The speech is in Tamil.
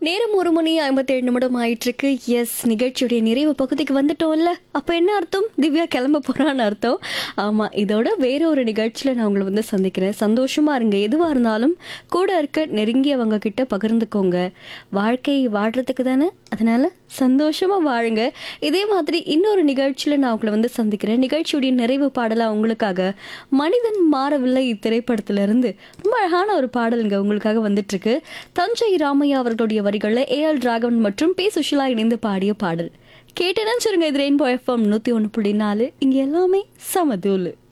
நேரம் ஒரு மணி ஐம்பத்தேழு நிமிடம் ஆயிட்டு இருக்கு எஸ் நிகழ்ச்சியுடைய நிறைவு பகுதிக்கு வந்துட்டோம்ல அப்போ என்ன அர்த்தம் திவ்யா கிளம்ப போறான்னு அர்த்தம் ஆமா இதோட வேற ஒரு நிகழ்ச்சியில நான் உங்களை வந்து சந்திக்கிறேன் சந்தோஷமா இருங்க எதுவா இருந்தாலும் கூட இருக்க நெருங்கியவங்க கிட்ட பகிர்ந்துக்கோங்க வாழ்க்கை வாழ்றதுக்கு தானே அதனால சந்தோஷமா வாழுங்க இதே மாதிரி இன்னொரு நிகழ்ச்சியில நான் உங்களை வந்து சந்திக்கிறேன் நிகழ்ச்சியுடைய நிறைவு பாடலா உங்களுக்காக மனிதன் மாறவில்லை இத்திரைப்படத்துல இருந்து ரொம்ப அழகான ஒரு பாடலுங்க உங்களுக்காக வந்துட்டு இருக்கு தஞ்சை ராமையா அவர்களுடைய வரிகளில் ஏ எல் ராகவன் மற்றும் பி சுஷிலா இணைந்து பாடிய பாடல் கேட்டேன்னு சொல்லுங்க இது ரெயின்போ எஃப்எம் நூத்தி ஒன்று புள்ளி நாலு இங்க எல்லாமே சமதூலு